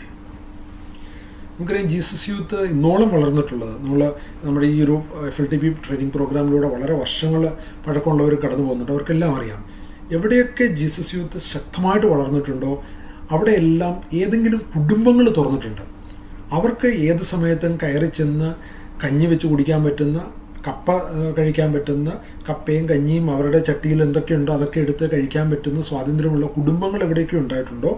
S1: നമുക്കറിയാം ജീസസ് യൂത്ത് ഇന്നോളം വളർന്നിട്ടുള്ളത് നമ്മൾ നമ്മുടെ ഈ ഒരു F L T P training പ്രോഗ്രാമിലൂടെ വളരെ വർഷങ്ങൾ പഴക്കമുള്ളവർ കടന്നു പോകുന്നുണ്ട് അവർക്കെല്ലാം അറിയാം എവിടെയൊക്കെ ജീസസ് യൂത്ത് ശക്തമായിട്ട് വളർന്നിട്ടുണ്ടോ അവിടെയെല്ലാം ഏതെങ്കിലും കുടുംബങ്ങൾ തുറന്നിട്ടുണ്ട് അവർക്ക് ഏത് സമയത്തും കയറി ചെന്ന് കഞ്ഞി വെച്ച് കുടിക്കാൻ പറ്റുന്ന കപ്പ കഴിക്കാൻ പറ്റുന്ന കപ്പയും കഞ്ഞിയും അവരുടെ ചട്ടിയിൽ എന്തൊക്കെയുണ്ടോ അതൊക്കെ എടുത്ത് കഴിക്കാൻ പറ്റുന്ന സ്വാതന്ത്ര്യമുള്ള കുടുംബങ്ങൾ എവിടെയൊക്കെ ഉണ്ടായിട്ടുണ്ടോ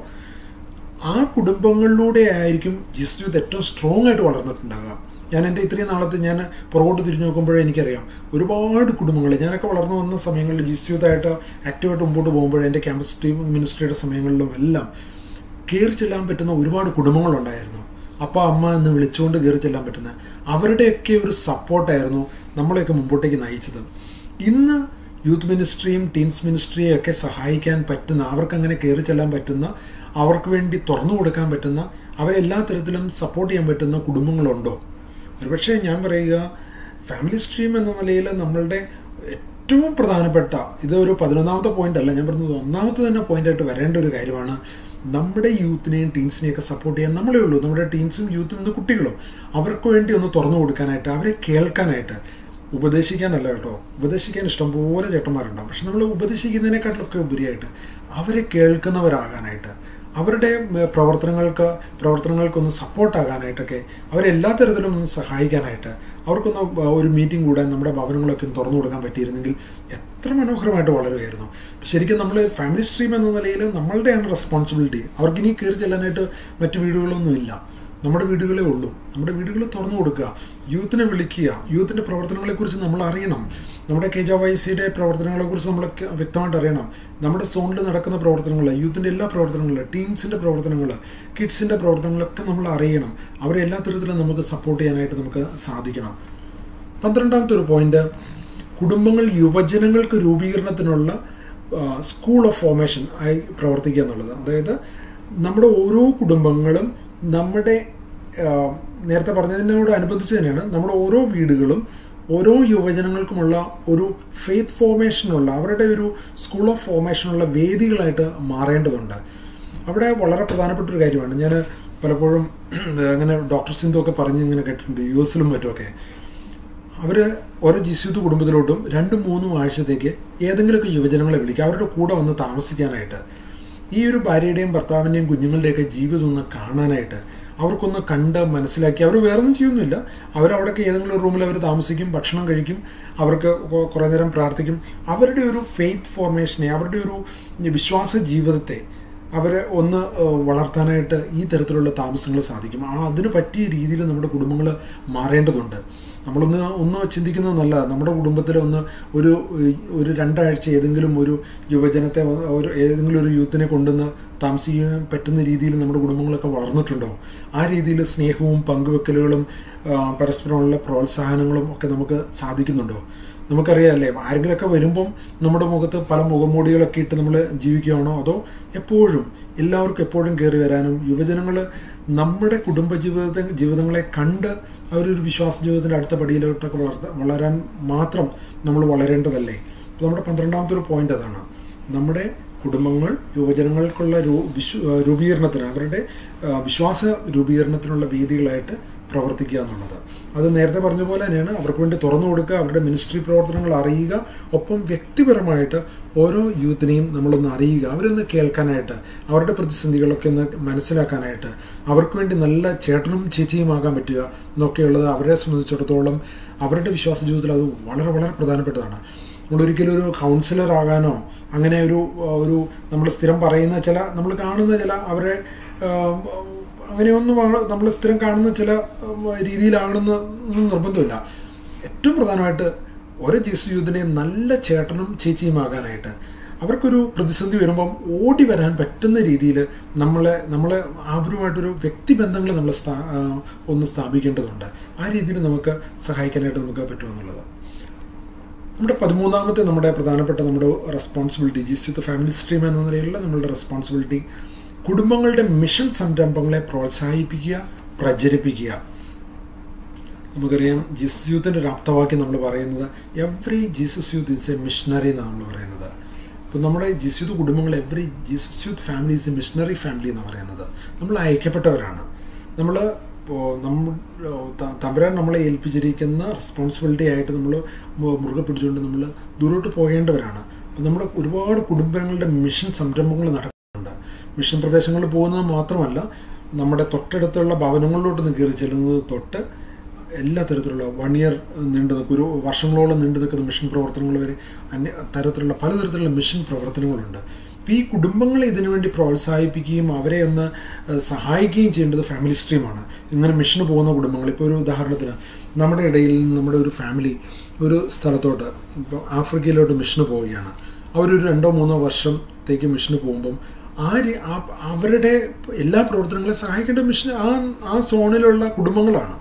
S1: ആ കുടുംബങ്ങളിലൂടെ ആയിരിക്കും ജിസ്യൂത്ത് ഏറ്റവും സ്ട്രോങ് ആയിട്ട് വളർന്നിട്ടുണ്ടാകുക ഞാൻ എൻ്റെ ഇത്രയും നാളത്തെ ഞാൻ പുറകോട്ട് തിരിഞ്ഞു നോക്കുമ്പോഴേ എനിക്കറിയാം ഒരുപാട് കുടുംബങ്ങൾ ഞാനൊക്കെ വളർന്നു വന്ന സമയങ്ങളിൽ ജിസ്യൂത്തായിട്ട് ആക്റ്റീവായിട്ട് മുമ്പോട്ട് പോകുമ്പോഴേ എൻ്റെ ക്യാമ്പസ് ടീം മിനിസ്ട്രിയുടെ സമയങ്ങളിലും എല്ലാം കയറി ചെല്ലാൻ പറ്റുന്ന ഒരുപാട് കുടുംബങ്ങളുണ്ടായിരുന്നു അപ്പ അമ്മ എന്ന് വിളിച്ചുകൊണ്ട് കയറി ചെല്ലാൻ പറ്റുന്ന അവരുടെയൊക്കെ ഒരു സപ്പോർട്ടായിരുന്നു നമ്മളെയൊക്കെ മുമ്പോട്ടേക്ക് നയിച്ചത് ഇന്ന് യൂത്ത് മിനിസ്ട്രിയും ടീൻസ് മിനിസ്ട്രിയും ഒക്കെ സഹായിക്കാൻ പറ്റുന്ന അവർക്ക് അങ്ങനെ കയറി ചെല്ലാൻ പറ്റുന്ന അവർക്ക് വേണ്ടി തുറന്നു കൊടുക്കാൻ പറ്റുന്ന അവരെല്ലാ തരത്തിലും സപ്പോർട്ട് ചെയ്യാൻ പറ്റുന്ന കുടുംബങ്ങളുണ്ടോ ഒരുപക്ഷെ ഞാൻ പറയുക ഫാമിലി സ്ട്രീം എന്ന നിലയിൽ നമ്മളുടെ ഏറ്റവും പ്രധാനപ്പെട്ട ഇത് ഒരു പതിനൊന്നാമത്തെ പോയിന്റ് അല്ല ഞാൻ പറഞ്ഞത് ഒന്നാമത്തെ തന്നെ പോയിന്റായിട്ട് വരേണ്ട ഒരു കാര്യമാണ് നമ്മുടെ യൂത്തിനെയും ടീൻസിനെയും ഒക്കെ സപ്പോർട്ട് ചെയ്യാൻ നമ്മളേ ഉള്ളൂ നമ്മുടെ ടീൻസും യൂത്തും ഇന്ന് കുട്ടികളും അവർക്ക് വേണ്ടി ഒന്ന് തുറന്നു കൊടുക്കാനായിട്ട് അവരെ കേൾക്കാനായിട്ട് ഉപദേശിക്കാനല്ല കേട്ടോ ഉപദേശിക്കാൻ ഇഷ്ടംപോലെ ചേട്ടന്മാരുണ്ടാവും പക്ഷെ നമ്മൾ ഉപദേശിക്കുന്നതിനെക്കാട്ടിലൊക്കെ ഉപരിയായിട്ട് അവരെ കേൾക്കുന്നവരാകാനായിട്ട് അവരുടെ പ്രവർത്തനങ്ങൾക്ക് പ്രവർത്തനങ്ങൾക്കൊന്ന് സപ്പോർട്ടാകാനായിട്ടൊക്കെ അവരെല്ലാ തരത്തിലും ഒന്ന് സഹായിക്കാനായിട്ട് അവർക്കൊന്ന് ഒരു മീറ്റിംഗ് കൂടാൻ നമ്മുടെ ഭവനങ്ങളൊക്കെ ഒന്ന് തുറന്നു കൊടുക്കാൻ പറ്റിയിരുന്നെങ്കിൽ എത്ര മനോഹരമായിട്ട് വളരുമായിരുന്നു ശരിക്കും നമ്മൾ ഫാമിലി സ്ട്രീം എന്ന നിലയിൽ നമ്മളുടെയാണ് റെസ്പോൺസിബിലിറ്റി അവർക്കിനി കയറി ചെല്ലാനായിട്ട് മറ്റു വീടുകളൊന്നും ഇല്ല നമ്മുടെ വീടുകളേ ഉള്ളൂ നമ്മുടെ വീടുകൾ തുറന്നു കൊടുക്കുക യൂത്തിനെ വിളിക്കുക യൂത്തിൻ്റെ പ്രവർത്തനങ്ങളെക്കുറിച്ച് നമ്മൾ അറിയണം നമ്മുടെ കെ ജെ വൈ സിയുടെ പ്രവർത്തനങ്ങളെക്കുറിച്ച് നമ്മൾ വ്യക്തമായിട്ട് അറിയണം നമ്മുടെ സോണിൽ നടക്കുന്ന പ്രവർത്തനങ്ങൾ യൂത്തിൻ്റെ എല്ലാ പ്രവർത്തനങ്ങളും ടീംസിൻ്റെ പ്രവർത്തനങ്ങൾ കിഡ്സിൻ്റെ പ്രവർത്തനങ്ങളൊക്കെ നമ്മൾ അറിയണം അവരെ എല്ലാ തരത്തിലും നമുക്ക് സപ്പോർട്ട് ചെയ്യാനായിട്ട് നമുക്ക് സാധിക്കണം പന്ത്രണ്ടാമത്തെ ഒരു പോയിന്റ് കുടുംബങ്ങൾ യുവജനങ്ങൾക്ക് രൂപീകരണത്തിനുള്ള സ്കൂൾ ഓഫ് ഫോർമേഷൻ ആയി പ്രവർത്തിക്കുക എന്നുള്ളത് അതായത് നമ്മുടെ ഓരോ കുടുംബങ്ങളും നമ്മുടെ നേരത്തെ പറഞ്ഞതിനോട് അനുബന്ധിച്ച് തന്നെയാണ് നമ്മുടെ ഓരോ വീടുകളും ഓരോ യുവജനങ്ങൾക്കുമുള്ള ഒരു ഫെയ്ത്ത് ഫോർമേഷനുള്ള അവരുടെ ഒരു സ്കൂൾ ഓഫ് ഫോർമേഷനുള്ള വേദികളായിട്ട് മാറേണ്ടതുണ്ട് അവിടെ വളരെ പ്രധാനപ്പെട്ട ഒരു കാര്യമാണ് ഞാൻ പലപ്പോഴും അങ്ങനെ ഡോക്ടർ സിന്ധു ഒക്കെ പറഞ്ഞ് ഇങ്ങനെ കേട്ടിട്ടുണ്ട് യു എസിലും മറ്റുമൊക്കെ അവർ ഓരോ ജിസ്യൂത്ത് കുടുംബത്തിലോട്ടും രണ്ടും മൂന്നും ആഴ്ചത്തേക്ക് ഏതെങ്കിലുമൊക്കെ യുവജനങ്ങളെ വിളിക്കുക അവരുടെ കൂടെ വന്ന് താമസിക്കാനായിട്ട് ഈ ഒരു ഭാര്യയുടെയും ഭർത്താവിൻ്റെയും കുഞ്ഞുങ്ങളുടെയൊക്കെ ജീവിതം ഒന്ന് കാണാനായിട്ട് അവർക്കൊന്ന് കണ്ട് മനസ്സിലാക്കി അവർ വേറൊന്നും ചെയ്യുന്നില്ല അവരവിടെയൊക്കെ ഏതെങ്കിലും റൂമിൽ അവർ താമസിക്കും ഭക്ഷണം കഴിക്കും അവർക്ക് കുറേ നേരം പ്രാർത്ഥിക്കും അവരുടെ ഒരു ഫെയ്ത്ത് ഫോർമേഷനെ അവരുടെ ഒരു വിശ്വാസ ജീവിതത്തെ അവരെ ഒന്ന് വളർത്താനായിട്ട് ഈ തരത്തിലുള്ള താമസങ്ങൾ സാധിക്കും ആ അതിന് പറ്റിയ രീതിയിൽ നമ്മുടെ കുടുംബങ്ങൾ മാറേണ്ടതുണ്ട് നമ്മളൊന്ന് ഒന്ന് ചിന്തിക്കുന്നത് നല്ല നമ്മുടെ കുടുംബത്തിൽ ഒന്ന് ഒരു ഒരു രണ്ടാഴ്ച ഏതെങ്കിലും ഒരു യുവജനത്തെ ഒരു ഏതെങ്കിലും ഒരു യൂത്തിനെ കൊണ്ടുവന്ന് താമസിക്കാൻ പറ്റുന്ന രീതിയിൽ നമ്മുടെ കുടുംബങ്ങളൊക്കെ വളർന്നിട്ടുണ്ടോ ആ രീതിയിൽ സ്നേഹവും പങ്കുവെക്കലുകളും പരസ്പരമുള്ള പ്രോത്സാഹനങ്ങളും ഒക്കെ നമുക്ക് സാധിക്കുന്നുണ്ടോ നമുക്കറിയാമല്ലേ ആരെങ്കിലുമൊക്കെ വരുമ്പം നമ്മുടെ മുഖത്ത് പല മുഖംമൂടികളൊക്കെ ഇട്ട് നമ്മൾ ജീവിക്കുകയാണോ അതോ എപ്പോഴും എല്ലാവർക്കും എപ്പോഴും കയറി വരാനും യുവജനങ്ങൾ നമ്മുടെ കുടുംബ ജീവിതത്തെ ജീവിതങ്ങളെ കണ്ട് അവരൊരു വിശ്വാസ ജീവിതത്തിൻ്റെ അടുത്ത പടിയിലോട്ടൊക്കെ വളർത്ത വളരാൻ മാത്രം നമ്മൾ വളരേണ്ടതല്ലേ അപ്പോൾ നമ്മുടെ പന്ത്രണ്ടാമത്തെ ഒരു പോയിന്റ് അതാണ് നമ്മുടെ കുടുംബങ്ങൾ യുവജനങ്ങൾക്കുള്ള രൂ വിശ്വ രൂപീകരണത്തിന് അവരുടെ വിശ്വാസ രൂപീകരണത്തിനുള്ള വേദികളായിട്ട് പ്രവർത്തിക്കുക എന്നുള്ളത് അത് നേരത്തെ പറഞ്ഞ പോലെ തന്നെയാണ് അവർക്ക് വേണ്ടി തുറന്നു കൊടുക്കുക അവരുടെ മിനിസ്ട്രി പ്രവർത്തനങ്ങൾ അറിയുക ഒപ്പം വ്യക്തിപരമായിട്ട് ഓരോ യൂത്തിനെയും നമ്മളൊന്ന് അറിയുക അവരൊന്ന് കേൾക്കാനായിട്ട് അവരുടെ പ്രതിസന്ധികളൊക്കെ ഒന്ന് മനസ്സിലാക്കാനായിട്ട് അവർക്ക് വേണ്ടി നല്ല ചേട്ടനും ചേച്ചിയുമാകാൻ പറ്റുക എന്നൊക്കെയുള്ളത് അവരെ സംബന്ധിച്ചിടത്തോളം അവരുടെ വിശ്വാസ ജീവിതത്തിൽ അത് വളരെ വളരെ പ്രധാനപ്പെട്ടതാണ് നമ്മളൊരിക്കലും ഒരു കൗൺസിലർ ആകാനോ അങ്ങനെ ഒരു ഒരു നമ്മൾ സ്ഥിരം പറയുന്ന ചില നമ്മൾ കാണുന്ന ചില അവരെ അങ്ങനെയൊന്നും നമ്മൾ സ്ഥിരം കാണുന്ന ചില രീതിയിലാണെന്ന് ഒന്നും നിർബന്ധമില്ല ഏറ്റവും പ്രധാനമായിട്ട് ഓരോ ജീസസ് യൂത്തിനെ നല്ല ചേട്ടനും ചേച്ചിയുമാകാനായിട്ട് അവർക്കൊരു പ്രതിസന്ധി വരുമ്പം ഓടി വരാൻ പറ്റുന്ന രീതിയിൽ നമ്മളെ നമ്മളെ അവരുമായിട്ടൊരു വ്യക്തിബന്ധങ്ങൾ നമ്മൾ സ്ഥാ ആ, ഒന്ന് സ്ഥാപിക്കേണ്ടതുണ്ട് ആ രീതിയിൽ നമുക്ക് സഹായിക്കാനായിട്ട് നമുക്ക് പറ്റുമെന്നുള്ളത് നമ്മുടെ പതിമൂന്നാമത്തെ നമ്മുടെ പ്രധാനപ്പെട്ട നമ്മുടെ റെസ്പോൺസിബിലിറ്റി ജിസ് ഫാമിലി സ്ട്രീം എന്ന നിലയിലുള്ള നമ്മളുടെ റെസ്പോൺസിബിലിറ്റി കുടുംബങ്ങളുടെ മിഷൻ സംരംഭങ്ങളെ പ്രോത്സാഹിപ്പിക്കുക പ്രചരിപ്പിക്കുക നമുക്കറിയാം ജീസസ് യൂത്തിൻ്റെ ഒരു ആപ്തവാക്യം നമ്മൾ പറയുന്നത് every Jesus youth is a missionary എന്നാണ് നമ്മൾ പറയുന്നത് അപ്പോൾ നമ്മുടെ ജീസസ് യൂത്ത് കുടുംബങ്ങൾ every Jesus youth family is a missionary family എന്ന് പറയുന്നത് നമ്മൾ അയക്കപ്പെട്ടവരാണ് നമ്മൾ ഇപ്പോൾ നമ്മൾ തമ്പുരാൻ നമ്മളെ ഏൽപ്പിച്ചിരിക്കുന്ന റെസ്പോൺസിബിലിറ്റി ആയിട്ട് നമ്മൾ മുറുകെ പിടിച്ചുകൊണ്ട് നമ്മൾ ദൂരോട്ട് പോകേണ്ടവരാണ് അപ്പോൾ നമ്മുടെ ഒരുപാട് കുടുംബങ്ങളുടെ മിഷൻ സംരംഭങ്ങൾ നടക്കുന്നുണ്ട് മിഷൻ പ്രദേശങ്ങളിൽ പോകുന്നത് മാത്രമല്ല നമ്മുടെ തൊട്ടടുത്തുള്ള ഭവനങ്ങളിലോട്ട് കയറി ചെല്ലുന്നത് തൊട്ട് എല്ലാ തരത്തിലുള്ള വൺ ഇയർ നീണ്ടു നിൽക്കും ഒരു വർഷങ്ങളോളം നീണ്ടു നിൽക്കുന്ന മിഷൻ പ്രവർത്തനങ്ങൾ വരെ അന്യ തരത്തിലുള്ള പലതരത്തിലുള്ള മിഷൻ പ്രവർത്തനങ്ങളുണ്ട് അപ്പോൾ ഈ കുടുംബങ്ങളെ ഇതിനുവേണ്ടി പ്രോത്സാഹിപ്പിക്കുകയും അവരെ ഒന്ന് ഏഹ്, സഹായിക്കുകയും ചെയ്യേണ്ടത് ഫാമിലി സ്ട്രീമാണ് ഇങ്ങനെ മിഷന് പോകുന്ന കുടുംബങ്ങൾ ഇപ്പോൾ ഒരു ഉദാഹരണത്തിന് നമ്മുടെ ഇടയിൽ നിന്ന് നമ്മുടെ ഒരു ഫാമിലി ഒരു സ്ഥലത്തോട്ട് ഇപ്പോൾ ആഫ്രിക്കയിലോട്ട് മിഷന് പോവുകയാണ് അവരൊരു രണ്ടോ മൂന്നോ വർഷത്തേക്ക് മിഷന് പോകുമ്പം ആ രീ- ആ- അവരുടെ എല്ലാ പ്രവർത്തനങ്ങളെ സഹായിക്കേണ്ട മിഷൻ ആ ആ സോണിലുള്ള കുടുംബങ്ങളാണ്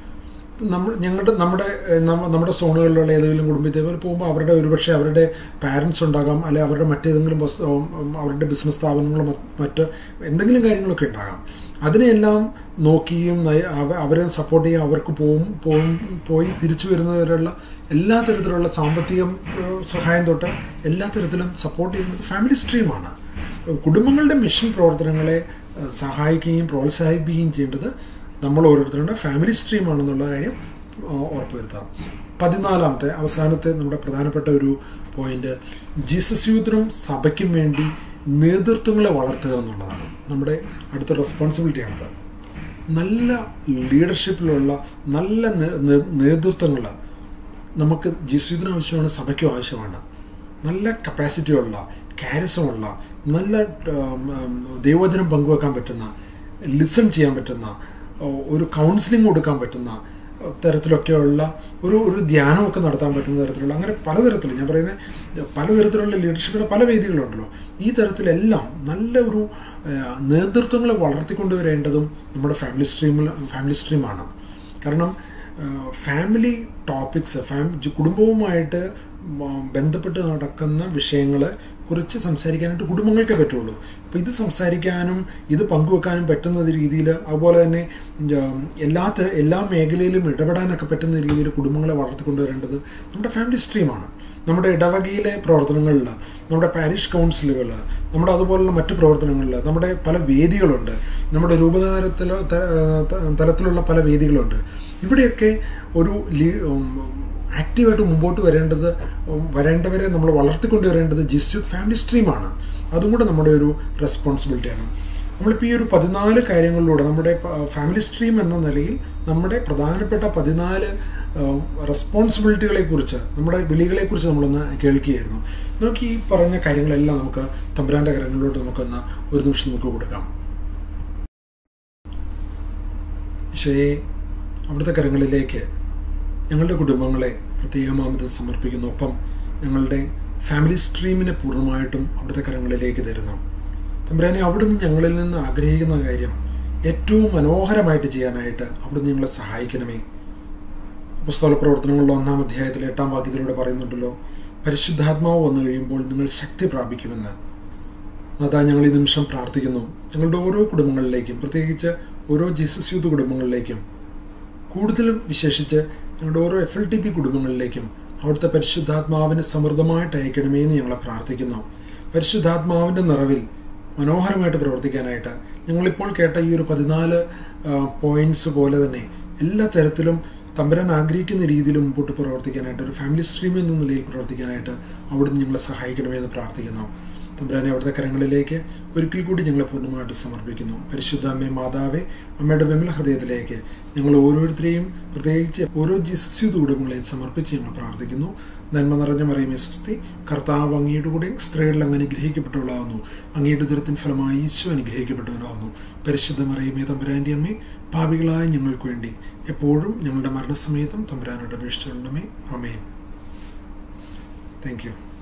S1: നമ്മൾ ഞങ്ങളുടെ നമ്മുടെ ഏഹ്, നമ്മ- നമ്മുടെ സോണുകളിലുള്ള ഏതെങ്കിലും കുടുംബത്തേക്ക് പോകുമ്പോൾ അവരുടെ ഒരുപക്ഷെ അവരുടെ പാരൻസ് ഉണ്ടാകാം അല്ലെ അവരുടെ മറ്റേതെങ്കിലും ബസ്- ഉം, അവരുടെ ബിസിനസ് സ്ഥാപനങ്ങളോ മറ്റ് മറ്റ് എന്തെങ്കിലും കാര്യങ്ങളൊക്കെ ഉണ്ടാകാം അതിനെയെല്ലാം നോക്കിയും നയ- അവ- അവരെ സപ്പോർട്ട് ചെയ്യാൻ അവർക്ക് പോവും പോവും പോയി തിരിച്ചു വരുന്നവരുള്ള എല്ലാ തരത്തിലുള്ള സാമ്പത്തികം ഏഹ്, സഹായം തൊട്ട് എല്ലാ തരത്തിലും സപ്പോർട്ട് ചെയ്യുന്നത് ഫാമിലി സ്ട്രീമാണ് കുടുംബങ്ങളുടെ മിഷൻ പ്രവർത്തനങ്ങളെ ഏഹ്, സഹായിക്കുകയും പ്രോത്സാഹിപ്പിക്കുകയും ചെയ്യേണ്ടത് നമ്മൾ ഓരോരുത്തരുടെ ഫാമിലി സ്ട്രീം ആണെന്നുള്ള കാര്യം ആ, ഉറപ്പുവരുത്താം പതിനാലാമത്തെ അവസാനത്തെ നമ്മുടെ പ്രധാനപ്പെട്ട ഒരു പോയിന്റ് ജീസസ് യൂത്തിനും സഭയ്ക്കും വേണ്ടി നേതൃത്വങ്ങളെ വളർത്തുക എന്നുള്ളതാണ് നമ്മുടെ അടുത്ത റെസ്പോൺസിബിലിറ്റിയാണത് നല്ല ലീഡർഷിപ്പിലുള്ള നല്ല നേ- നേ- നേതൃത്വങ്ങൾ നമുക്ക് ജീസുദിന് ആവശ്യമാണ് സഭയ്ക്കും ആവശ്യമാണ് നല്ല കപ്പാസിറ്റിയുള്ള കാരിസമുള്ള നല്ല ഉം, ഉം, ദൈവവചനം പങ്കുവെക്കാൻ പറ്റുന്ന ലിസൺ ചെയ്യാൻ പറ്റുന്ന ഓ, ഒരു കൗൺസിലിംഗ് കൊടുക്കാൻ പറ്റുന്ന ഓ, തരത്തിലൊക്കെയുള്ള ഒരു ഒരു ധ്യാനമൊക്കെ നടത്താൻ പറ്റുന്ന തരത്തിലുള്ള അങ്ങനെ പലതരത്തിൽ ഞാൻ പറയുന്നത് പലതരത്തിലുള്ള ലീഡർഷിപ്പിൻ്റെ പല വേദികളുണ്ടല്ലോ ഈ തരത്തിലെല്ലാം നല്ല ഒരു ഏഹ്, നേതൃത്വങ്ങളെ വളർത്തിക്കൊണ്ടുവരേണ്ടതും നമ്മുടെ ഫാമിലി സ്ട്രീമിൽ ഫാമിലി സ്ട്രീമാണ് കാരണം ഫാമിലി ടോപ്പിക്സ് ഫാം കുടുംബവുമായിട്ട് മ- ബന്ധപ്പെട്ട് നടക്കുന്ന വിഷയങ്ങളെ കുറിച്ച് സംസാരിക്കാനായിട്ട് കുടുംബങ്ങൾക്കേ പറ്റുള്ളൂ അപ്പോൾ ഇത് സംസാരിക്കാനും ഇത് പങ്കുവെക്കാനും പറ്റുന്ന രീതിയിൽ അതുപോലെ തന്നെ ഉം, എല്ലാ ത- എല്ലാ മേഖലയിലും ഇടപെടാനൊക്കെ പറ്റുന്ന രീതിയിൽ കുടുംബങ്ങളെ വളർത്തിക്കൊണ്ടുവരേണ്ടത് നമ്മുടെ ഫാമിലി സ്ട്രീമാണ് നമ്മുടെ ഇടവകയിലെ പ്രവർത്തനങ്ങളിൽ നമ്മുടെ പാരിഷ് കൗൺസിലുകൾ നമ്മുടെ അതുപോലുള്ള മറ്റു പ്രവർത്തനങ്ങളിൽ നമ്മുടെ പല വേദികളുണ്ട് നമ്മുടെ രൂപതലത്തിൽ തലത്തിലുള്ള പല വേദികളുണ്ട് ഇവിടെയൊക്കെ ഒരു ലീ ഉം, ആക്റ്റീവായിട്ട് മുമ്പോട്ട് വരേണ്ടത് ഉം, വരേണ്ടവരെ നമ്മൾ വളർത്തിക്കൊണ്ടുവരേണ്ടത് ജിസ്യൂത്ത് ഫാമിലി സ്ട്രീമാണ് അതും കൂടെ നമ്മുടെ ഒരു റെസ്പോൺസിബിലിറ്റിയാണ് നമ്മളിപ്പോൾ ഈ ഒരു പതിനാല് കാര്യങ്ങളിലൂടെ നമ്മുടെ ഫാമിലി സ്ട്രീം എന്ന നിലയിൽ നമ്മുടെ പ്രധാനപ്പെട്ട പതിനാല് റെസ്പോൺസിബിലിറ്റികളെ കുറിച്ച് നമ്മുടെ വിളികളെ കുറിച്ച് നമ്മളൊന്ന് കേൾക്കുകയായിരുന്നു നമുക്ക് ഈ പറഞ്ഞ കാര്യങ്ങളെല്ലാം നമുക്ക് തമ്പുരാന്റെ കരങ്ങളിലോട്ട് നമുക്കൊന്ന് ഒരു നിമിഷം നമുക്ക് കൊടുക്കാം ഈശോയെ അവിടുത്തെ കരങ്ങളിലേക്ക് ഞങ്ങളുടെ കുടുംബങ്ങളെ പ്രത്യേകമാമത് സമർപ്പിക്കുന്നു ഒപ്പം ഞങ്ങളുടെ ഫാമിലി സ്ട്രീമിനെ പൂർണ്ണമായിട്ടും അവിടുത്തെ കരങ്ങളിലേക്ക് തരുന്നു തമ്പുരാനെ അവിടുന്ന് ഞങ്ങളിൽ നിന്ന് ആഗ്രഹിക്കുന്ന കാര്യം ഏറ്റവും മനോഹരമായിട്ട് ചെയ്യാനായിട്ട് അവിടുന്ന് ഞങ്ങളെ സഹായിക്കണമേ പുസ്തക പ്രവർത്തനങ്ങളുടെ ഒന്നാം അധ്യായത്തിൽ എട്ടാം വാക്യത്തിലൂടെ പറയുന്നുണ്ടല്ലോ പരിശുദ്ധാത്മാവ് വന്നു കഴിയുമ്പോൾ നിങ്ങൾ ശക്തി പ്രാപിക്കുമെന്ന് അതാ ഞങ്ങൾ ഈ നിമിഷം പ്രാർത്ഥിക്കുന്നു ഞങ്ങളുടെ ഓരോ കുടുംബങ്ങളിലേക്കും പ്രത്യേകിച്ച് ഓരോ ജീസസ് യൂത്ത് കുടുംബങ്ങളിലേക്കും കൂടുതലും വിശേഷിച്ച് ഞങ്ങളുടെ ഓരോ എഫ് എൽ ടി പി കുടുംബങ്ങളിലേക്കും അവിടുത്തെ പരിശുദ്ധാത്മാവിന് സമൃദ്ധമായിട്ട് അയക്കണമേ എന്ന് ഞങ്ങളെ പ്രാർത്ഥിക്കുന്നു പരിശുദ്ധാത്മാവിൻ്റെ നിറവിൽ മനോഹരമായിട്ട് പ്രവർത്തിക്കാനായിട്ട് ഞങ്ങളിപ്പോൾ കേട്ട ഈ ഒരു പതിനാല് പോയിന്റ്സ് പോലെ തന്നെ എല്ലാ തരത്തിലും തമ്പരാൻ ആഗ്രഹിക്കുന്ന രീതിയിൽ മുമ്പോട്ട് പ്രവർത്തിക്കാനായിട്ട് ഒരു ഫാമിലി സ്ട്രീം എന്ന നിലയിൽ പ്രവർത്തിക്കാനായിട്ട് അവിടുന്ന് ഞങ്ങളെ സഹായിക്കണമേ എന്ന് പ്രാർത്ഥിക്കുന്നു തമ്പുരാനെ അവിടുത്തെ കരങ്ങളിലേക്ക് ഒരിക്കൽ കൂടി ഞങ്ങളെ പൂർണ്ണമായിട്ട് സമർപ്പിക്കുന്നു പരിശുദ്ധ അമ്മേ മാതാവേ അമ്മയുടെ വിമല ഹൃദയത്തിലേക്ക് ഞങ്ങൾ ഓരോരുത്തരെയും പ്രത്യേകിച്ച് ഓരോ ജിസസ് കുടുംബങ്ങളെയും സമർപ്പിച്ച് ഞങ്ങൾ പ്രാർത്ഥിക്കുന്നു നന്മ നിറഞ്ഞ മറിയമേ സ്വസ്തി കർത്താവ് അങ്ങയുടെ കൂടെ സ്ത്രീകളിൽ അങ്ങ് അനുഗ്രഹിക്കപ്പെട്ടവളാകുന്നു അങ്ങയുടെ ദുരത്തിൻ ഫലമായി ഈശോ അനുഗ്രഹിക്കപ്പെട്ടവനാകുന്നു പരിശുദ്ധ മറിയമേ തമ്പുരാൻ്റെ അമ്മേ പാപികളായ ഞങ്ങൾക്ക് വേണ്ടി എപ്പോഴും ഞങ്ങളുടെ മരണസമയത്തും തമ്പുരാനോട് അപേക്ഷിച്ചുകൊള്ളണമേ അമേൻ താങ്ക് യു